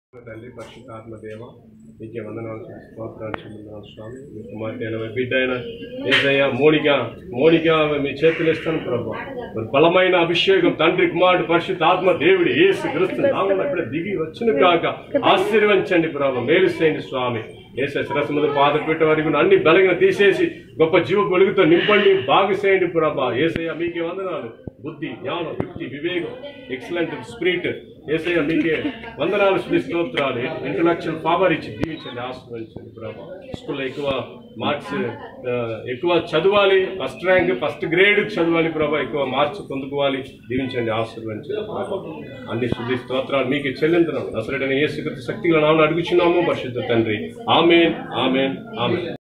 తండ్రి పరిశుద్ధాత్మ దేవ నీకే వందనాలు స్తోత్రాలు చెల్లిస్తున్నాను స్వామి మీ కుమార్తె అయిన మీ బిడ్డ అయిన ఏసయ్య మోనిక మోనిక మీ చేతులు ఇస్తాను ప్రభు మరి బలమైన అభిషేకం తండ్రి కుమారుడు పరిశుద్ధాత్మ దేవుడి ఏసు క్రీస్తు నామమున ఇప్పుడే దిగి వచ్చును కాక ఆశీర్వదించండి ప్రభు మేలు చేయండి స్వామి ఏసే శిరస్సు మీద పాదపీట వరకు అన్ని బలగిన తీసేసి గొప్ప జీవ వెలుగుతో నింపండి బాగు చేయండి ప్రభా ఏసయ్య మీకే వందనాలు బుద్ధి జ్ఞానం యుక్తి వివేకం ఎక్సలెంట్ స్పిరిట్ ఏసయ్య మీకే వందనాలు శ్రీ స్తోత్రాలు ఇంటలెక్చువల్ పవర్ ఇచ్చి దీవించండి ఆశీర్వదించండి ప్రభా స్కూల్లో ఎక్కువ మార్క్స్ ఆ, ఎక్కువ చదవాలి ఫస్ట్ ర్యాంక్ ఫస్ట్ గ్రేడ్ చదవాలి ప్రభా ఎక్కువ మార్క్స్ పొందుకోవాలి దీవించండి ఆశీర్వదించండి ప్రభా అన్ని శుద్ధి స్తోత్రాలు మీకు చెల్లించడం అసలు ఏ శక్తిగా నామని అడుగుచున్నాము పరిశుద్ధ తండ్రి ఆమెన్ ఆమెన్ ఆమెన్